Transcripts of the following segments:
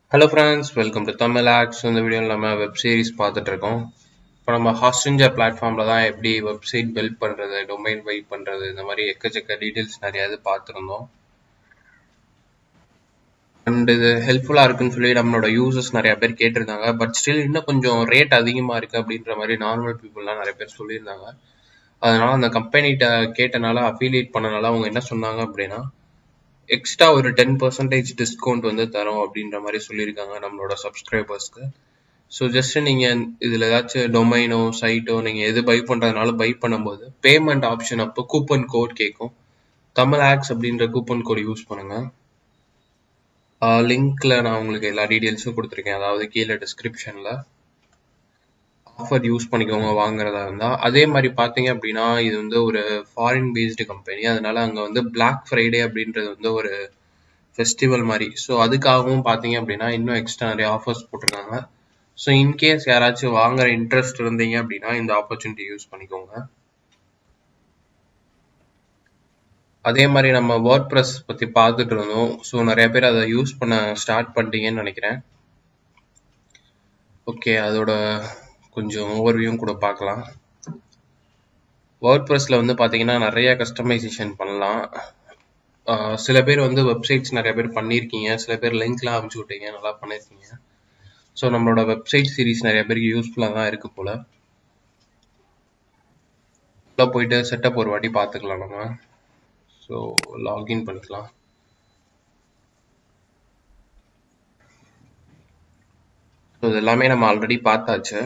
hello friends welcome to Tamil ஆக்ஸ் இந்த வீடியோவில் நம்ம வெப் சீரிஸ் பார்த்துட்டு இருக்கோம் இப்போ நம்ம ஹாஸ்டிஞ்சர் பிளாட்ஃபார்மில் தான் எப்படி வெப்சைட் பில்ட் பண்ணுறது டொமைன் பை பண்ணுறது இந்த மாதிரி எக்கச்சக்க டீட்டெயில்ஸ் நிறையா இது பார்த்துருந்தோம் அண்ட் இது ஹெல்ப்ஃபுல்லாக இருக்குன்னு சொல்லி நம்மளோட யூசர்ஸ் நிறைய பேர் கேட்டிருந்தாங்க பட் ஸ்டில் இன்னும் கொஞ்சம் ரேட் அதிகமாக இருக்குது அப்படின்ற மாதிரி நார்மல் பீப்புளெலாம் நிறைய பேர் சொல்லியிருந்தாங்க அதனால அந்த கம்பெனிகிட்ட கேட்டனால அஃபிலியேட் பண்ணனால அவங்க என்ன சொன்னாங்க அப்படின்னா எக்ஸ்ட்ரா ஒரு டென் பர்சன்டேஜ் டிஸ்கவுண்ட் வந்து தரோம் அப்படின்ற மாதிரி சொல்லியிருக்காங்க நம்மளோட சப்ஸ்கிரைபர்ஸ்க்கு ஸோ ஜஸ்ட் நீங்கள் இதில் ஏதாச்சும் டொமைனோ சைட்டோ நீங்கள் எது பை பண்ணுறதுனால பை பண்ணும்போது பேமெண்ட் ஆப்ஷன் அப்போ கூப்பன் கோட் கேட்கும் தமிழ் ஆக்ஸ் அப்படின்ற கூப்பன் கோட் யூஸ் பண்ணுங்கள் லிங்க்ல நான் உங்களுக்கு எல்லா டீட்டெயில்ஸும் கொடுத்துருக்கேன் அதாவது கீழே டிஸ்கிரிப்ஷனில் ஆஃபர் யூஸ் பண்ணிக்கோங்க வாங்குறதா இருந்தால் அதே மாதிரி பார்த்தீங்க அப்படின்னா இது வந்து ஒரு ஃபாரின் பேஸ்டு கம்பெனி அதனால அங்கே வந்து பிளாக் ஃப்ரைடே அப்படின்றது வந்து ஒரு ஃபெஸ்டிவல் மாதிரி ஸோ அதுக்காகவும் பார்த்தீங்க அப்படின்னா இன்னும் எக்ஸ்ட்ரா நிறைய ஆஃபர்ஸ் போட்டிருக்காங்க ஸோ இன்கேஸ் யாராச்சும் வாங்குற இன்ட்ரெஸ்ட் இருந்தீங்க அப்படின்னா இந்த ஆப்பர்ச்சுனிட்டி யூஸ் பண்ணிக்கோங்க அதே மாதிரி நம்ம வேர்ட் ப்ரெஸ் பற்றி பார்த்துட்டு இருந்தோம் ஸோ நிறைய பேர் அதை யூஸ் பண்ண ஸ்டார்ட் பண்ணிட்டீங்கன்னு நினைக்கிறேன் ஓகே அதோட கொஞ்சம் ஓவர்வியூவும் கூட பார்க்கலாம் வேர்ட் ப்ரெஸ்ஸில் வந்து பார்த்தீங்கன்னா நிறைய கஸ்டமைசேஷன் பண்ணலாம் சில பேர் வந்து வெப்சைட்ஸ் நிறைய பேர் பண்ணியிருக்கீங்க சில பேர் லிங்க்லாம் அனுப்பிச்சு விட்டீங்க நல்லா பண்ணியிருக்கீங்க ஸோ நம்மளோட வெப்சைட் சீரிஸ் நிறைய பேருக்கு யூஸ்ஃபுல்லாக தான் இருக்குது போல் உள்ள போயிட்டு செட்டப் ஒரு வாட்டி பார்த்துக்கலாம் நம்ம ஸோ லாகின் பண்ணிக்கலாம் ஸோ இது எல்லாமே நம்ம ஆல்ரெடி பார்த்தாச்சு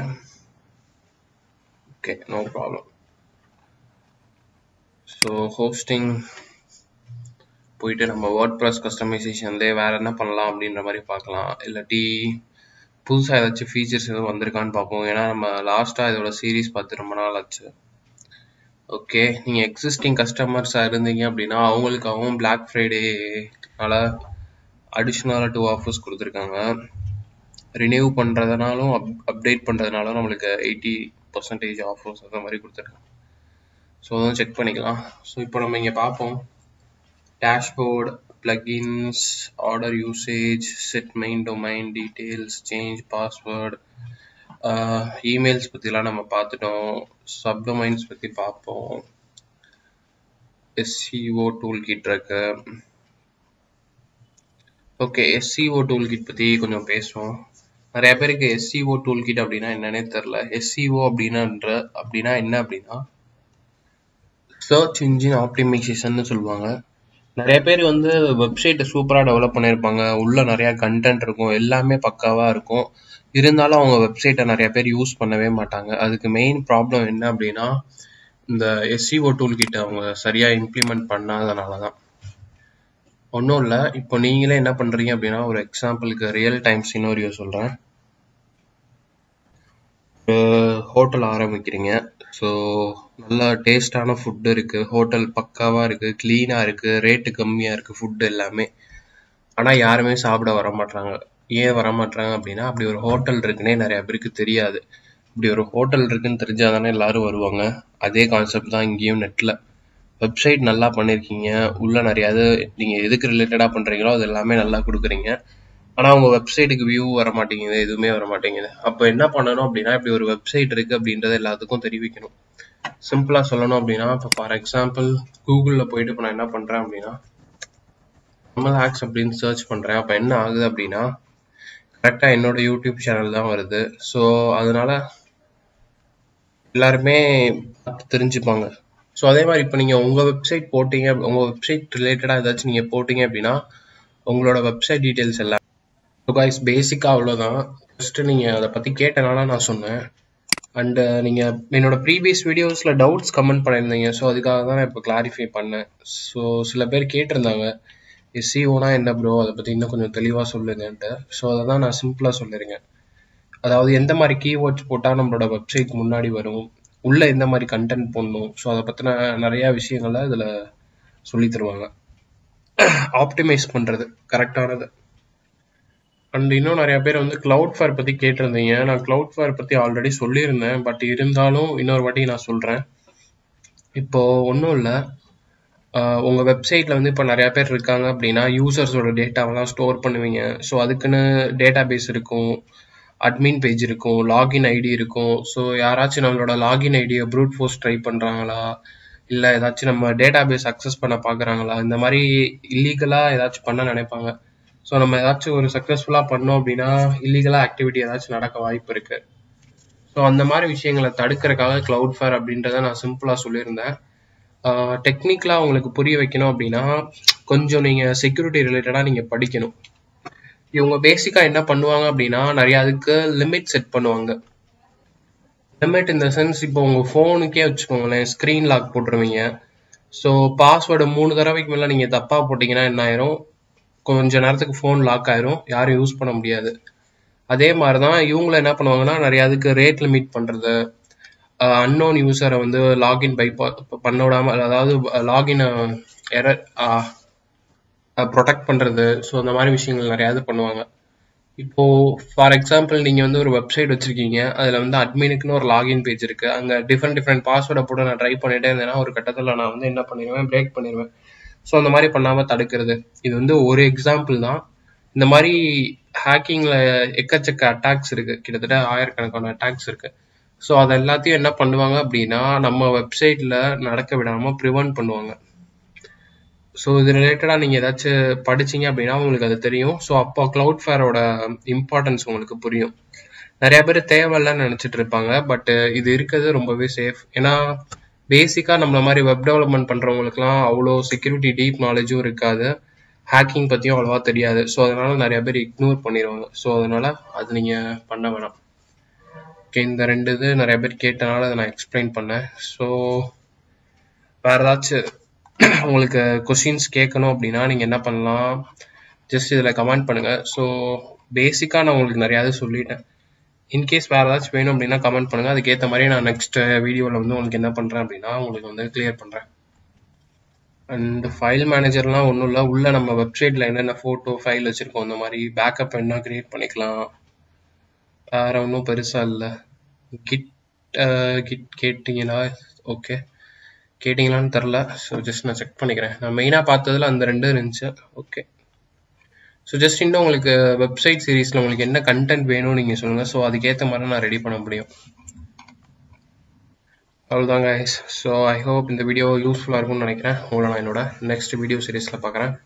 okay no problem so hosting போயிட்டு நம்ம வேர்ட் ப்ரெஸ் கஸ்டமைசேஷன்லேயே வேற என்ன பண்ணலாம் அப்படின்ற மாதிரி பார்க்கலாம் இல்லாட்டி புதுசாக ஏதாச்சும் ஃபீச்சர்ஸ் எதுவும் வந்திருக்கான்னு பார்ப்போம் ஏன்னா நம்ம லாஸ்ட்டாக இதோட சீரீஸ் பார்த்து ரொம்ப நாள் ஆச்சு ஓகே நீங்கள் எக்ஸிஸ்டிங் கஸ்டமர்ஸாக இருந்தீங்க அப்படின்னா அவங்களுக்காகவும் பிளாக் ஃப்ரைடேனால அடிஷ்னலாக டூ ஆஃபர்ஸ் கொடுத்துருக்காங்க ரினியூ பண்ணுறதுனாலும் அப் அப்டேட் பண்ணுறதுனாலும் நம்மளுக்கு எயிட்டி பர்சன்டேஜ் ஆஃபர்ஸ் அந்த மாதிரி கொடுத்துருக்காங்க ஸோ அதுவும் செக் பண்ணிக்கலாம் ஸோ இப்போ நம்ம இங்கே பார்ப்போம் dashboard plugins order usage set main domain details change password emails பற்றிலாம் நம்ம பார்த்துட்டோம் சப்டொமைன்ஸ் பற்றி பார்ப்போம் எஸ்சிஓ டூல் கிட் இருக்கு ஓகே எஸ்சிஓ டூல் கிட் பற்றி கொஞ்சம் பேசுவோம் நிறைய பேருக்கு எஸ்சிஓ டூல் கிட் அப்படின்னா என்னன்னே தெரில எஸ்சிஓ அப்படின்னான்ற அப்படின்னா என்ன அப்படின்னா சர்ச் இன்ஜின் ஆப்டிமைசேஷன் சொல்லுவாங்க நிறைய பேர் வந்து வெப்சைட்டை சூப்பராக டெவலப் பண்ணியிருப்பாங்க உள்ள நிறையா கண்டென்ட் இருக்கும் எல்லாமே பக்காவாக இருக்கும் இருந்தாலும் அவங்க வெப்சைட்டை நிறைய பேர் யூஸ் பண்ணவே மாட்டாங்க அதுக்கு மெயின் ப்ராப்ளம் என்ன அப்படின்னா இந்த எஸ்சிஓ டூல் கிட்ட அவங்க சரியாக இம்ப்ளிமெண்ட் பண்ணாதனால தான் ஒன்றும் இல்லை இப்போ நீங்களே என்ன பண்ணுறீங்க அப்படின்னா ஒரு எக்ஸாம்பிளுக்கு ரியல் டைம் சினோரியோ சொல்கிறேன் ஹோட்டல் ஆரம்பிக்கிறீங்க ஸோ நல்ல டேஸ்டான ஃபுட்டு இருக்குது ஹோட்டல் பக்காவாக இருக்குது க்ளீனாக இருக்குது ரேட்டு கம்மியாக இருக்குது ஃபுட்டு எல்லாமே ஆனால் யாருமே சாப்பிட வர மாட்டாங்க ஏன் வர மாட்டாங்க அப்படின்னா அப்படி ஒரு ஹோட்டல் இருக்குன்னே நிறைய பேருக்கு தெரியாது இப்படி ஒரு ஹோட்டல் இருக்குன்னு தெரிஞ்சால் தானே எல்லாரும் வருவாங்க அதே கான்செப்ட் தான் இங்கேயும் நெட்டில் வெப்சைட் நல்லா பண்ணியிருக்கீங்க உள்ள நிறையாது நீங்கள் எதுக்கு ரிலேட்டடாக பண்ணுறீங்களோ அது எல்லாமே நல்லா கொடுக்குறீங்க ஆனால் உங்கள் வெப்சைட்டுக்கு வியூ வர மாட்டேங்குது எதுவுமே வர மாட்டேங்குது அப்போ என்ன பண்ணணும் அப்படின்னா இப்படி ஒரு வெப்சைட் இருக்குது அப்படின்றத எல்லாத்துக்கும் தெரிவிக்கணும் சிம்பிளாக சொல்லணும் அப்படின்னா இப்போ ஃபார் எக்ஸாம்பிள் கூகுளில் போயிட்டு இப்போ நான் என்ன பண்ணுறேன் அப்படின்னா தமிழ் ஆக்ஸ் அப்படின்னு சர்ச் பண்ணுறேன் அப்போ என்ன ஆகுது அப்படின்னா கரெக்டாக என்னோட யூடியூப் சேனல் தான் வருது ஸோ அதனால எல்லாருமே பார்த்து தெரிஞ்சுப்பாங்க ஸோ அதே மாதிரி இப்போ நீங்கள் உங்கள் வெப்சைட் போட்டீங்க உங்கள் வெப்சைட் ரிலேட்டடாக ஏதாச்சும் நீங்கள் போட்டீங்க அப்படின்னா உங்களோட வெப்சைட் டீட்டெயில்ஸ் எல்லாம் காய்ஸ் பேசிக்காக அவ்வளோதான் ஃபஸ்ட்டு நீங்கள் அதை பற்றி கேட்டனால நான் சொன்னேன் அண்டு நீங்கள் என்னோட ப்ரீவியஸ் வீடியோஸில் டவுட்ஸ் கமெண்ட் பண்ணியிருந்தீங்க ஸோ அதுக்காக தான் நான் இப்போ கிளாரிஃபை பண்ணேன் ஸோ சில பேர் கேட்டிருந்தாங்க எஸ்சிஓனா என்ன ப்ரோ அதை பற்றி இன்னும் கொஞ்சம் தெளிவாக சொல்லுங்கன்ட்டு ஸோ அதை தான் நான் சிம்பிளாக சொல்லிருங்க அதாவது எந்த மாதிரி கீவேர்ட்ஸ் போட்டால் நம்மளோட வெப்சைட் முன்னாடி வரும் உள்ளே எந்த மாதிரி கண்டென்ட் போடணும் ஸோ அதை பற்றின நிறையா விஷயங்களை இதில் சொல்லி தருவாங்க ஆப்டிமைஸ் பண்ணுறது கரெக்டானது அண்ட் இன்னும் நிறைய பேர் வந்து க்ளவுட் ஃபேர் பற்றி கேட்டிருந்தீங்க நான் க்ளவுட் ஃபேர் பற்றி ஆல்ரெடி சொல்லியிருந்தேன் பட் இருந்தாலும் இன்னொரு வாட்டி நான் சொல்கிறேன் இப்போ ஒன்றும் இல்லை ஆஹ் உங்க வெப்சைட்ல வந்து இப்போ நிறைய பேர் இருக்காங்க அப்படின்னா யூசர்ஸோட டேட்டாவெல்லாம் ஸ்டோர் பண்ணுவீங்க ஸோ அதுக்குன்னு டேட்டா பேஸ் இருக்கும் அட்மின் பேஜ் இருக்கும் லாகின் ஐடி இருக்கும் ஸோ யாராச்சும் நம்மளோட லாகின் ஐடியை ப்ரூட் ஃபோர்ஸ் ட்ரை பண்ணுறாங்களா இல்லை ஏதாச்சும் நம்ம டேட்டா பேஸ் அக்சஸ் பண்ண பார்க்குறாங்களா இந்த மாதிரி இல்லீகலாக ஏதாச்சும் பண்ண நினைப்பாங்க ஸோ நம்ம ஏதாச்சும் ஒரு சக்ஸஸ்ஃபுல்லாக பண்ணோம் அப்படின்னா இல்லீகலாக ஆக்டிவிட்டி ஏதாச்சும் நடக்க வாய்ப்பு இருக்குது ஸோ அந்த மாதிரி விஷயங்களை தடுக்கிறதுக்காக க்ளவுட் ஃபேர் அப்படின்றத நான் சிம்பிளாக சொல்லியிருந்தேன் டெக்னிக்கலாக உங்களுக்கு புரிய வைக்கணும் அப்படின்னா கொஞ்சம் நீங்கள் செக்யூரிட்டி ரிலேட்டடாக நீங்கள் படிக்கணும் இவங்க பேசிக்காக என்ன பண்ணுவாங்க அப்படின்னா நிறைய அதுக்கு லிமிட் செட் பண்ணுவாங்க லிமிட் இந்த சென்ஸ் இப்போ உங்கள் ஃபோனுக்கே வச்சுக்கோங்களேன் ஸ்க்ரீன் லாக் போட்டுருவீங்க ஸோ பாஸ்வேர்டு மூணு தடவைக்கு மேலே நீங்கள் தப்பாக போட்டிங்கன்னா என்ன ஆயிரும் கொஞ்ச நேரத்துக்கு ஃபோன் லாக் ஆயிரும் யாரும் யூஸ் பண்ண முடியாது அதே மாதிரி தான் இவங்களும் என்ன பண்ணுவாங்கன்னா நிறைய அதுக்கு ரேட் லிமிட் பண்ணுறது அன்னோன் யூஸரை வந்து லாகின் பை பண்ண விடாமல் அதாவது லாகின் எரர் ப்ரொடெக்ட் பண்ணுறது ஸோ அந்த மாதிரி விஷயங்கள் நிறையாது பண்ணுவாங்க இப்போ ஃபார் எக்ஸாம்பிள் நீங்கள் வந்து ஒரு வெப்சைட் வச்சுருக்கீங்க அதில் வந்து அட்மினுக்குன்னு ஒரு லாகின் பேஜ் இருக்குது அங்கே டிஃப்ரெண்ட் டிஃப்ரெண்ட் பாஸ்வேர்டை போட்டு நான் ட்ரை பண்ணிட்டே இருந்தேன்னா ஒரு கட்டத்தில் நான் வந்து என்ன பண்ணிடுவேன் பிரேக் பண்ணிடுவேன் ஸோ அந்த மாதிரி பண்ணாமல் தடுக்கிறது இது வந்து ஒரு எக்ஸாம்பிள் தான் இந்த மாதிரி ஹேக்கிங்கில் எக்கச்சக்க அட்டாக்ஸ் இருக்குது கிட்டத்தட்ட ஆயிரக்கணக்கான அட்டாக்ஸ் இருக்குது ஸோ அது எல்லாத்தையும் என்ன பண்ணுவாங்க அப்படின்னா நம்ம வெப்சைட்டில் நடக்க விடாமல் ப்ரிவென்ட் பண்ணுவாங்க ஸோ இது ரிலேட்டடாக நீங்கள் ஏதாச்சும் படிச்சீங்க அப்படின்னா உங்களுக்கு அது தெரியும் ஸோ அப்போ க்ளவுட் ஃபேரோட இம்பார்ட்டன்ஸ் உங்களுக்கு புரியும் நிறைய பேர் தேவையில்லன்னு நினச்சிட்டு இருப்பாங்க பட் இது இருக்கிறது ரொம்பவே சேஃப் ஏன்னா பேசிக்காக நம்மள மாதிரி வெப் டெவலப்மெண்ட் பண்ணுறவங்களுக்குலாம் அவ்வளோ செக்யூரிட்டி டீப் நாலேஜும் இருக்காது ஹேக்கிங் பற்றியும் அவ்வளோவா தெரியாது ஸோ அதனால நிறைய பேர் இக்னோர் பண்ணிடுவாங்க ஸோ அதனால அது நீங்கள் பண்ண வேணாம் ஓகே இந்த ரெண்டு இது நிறைய பேர் கேட்டனால அதை நான் எக்ஸ்பிளைன் பண்ணேன் ஸோ வேறு ஏதாச்சும் உங்களுக்கு கொஷின்ஸ் கேட்கணும் அப்படின்னா நீங்கள் என்ன பண்ணலாம் ஜஸ்ட் இதில் கமெண்ட் பண்ணுங்கள் ஸோ பேசிக்காக நான் உங்களுக்கு நிறையாவது சொல்லிட்டேன் இன்கேஸ் வேறு ஏதாச்சும் வேணும் அப்படின்னா கமெண்ட் பண்ணுங்கள் அதுக்கேற்ற மாதிரி நான் நெக்ஸ்ட் வீடியோவில் வந்து உங்களுக்கு என்ன பண்ணுறேன் அப்படின்னா உங்களுக்கு வந்து கிளியர் பண்ணுறேன் அண்ட் ஃபைல் மேனேஜர்லாம் ஒன்றும் இல்லை உள்ள நம்ம வெப்சைட்டில் என்னென்ன ஃபோட்டோ ஃபைல் வச்சுருக்கோம் அந்த மாதிரி பேக்கப் என்ன க்ரியேட் பண்ணிக்கலாம் வேறு ஒன்றும் பெருசாக இல்லை கிட் கிட் கேட்டிங்களா ஓகே கேட்டிங்களான்னு தெரில ஸோ ஜஸ்ட் நான் செக் பண்ணிக்கிறேன் நான் மெயினாக பார்த்ததுல அந்த ரெண்டு இருந்துச்சு ஓகே ஸோ ஜஸ்ட் இன்னும் உங்களுக்கு வெப்சைட் சீரீஸில் உங்களுக்கு என்ன கண்டென்ட் வேணும்னு நீங்கள் சொல்லுங்கள் ஸோ அதுக்கேற்ற மாதிரி நான் ரெடி பண்ண முடியும் அவ்வளோதாங்க ஸோ ஐ ஹோப் இந்த வீடியோ யூஸ்ஃபுல்லாக இருக்கும்னு நினைக்கிறேன் உங்களை நான் என்னோட நெக்ஸ்ட் வீடியோ சீரீஸில் பார்க்குறேன்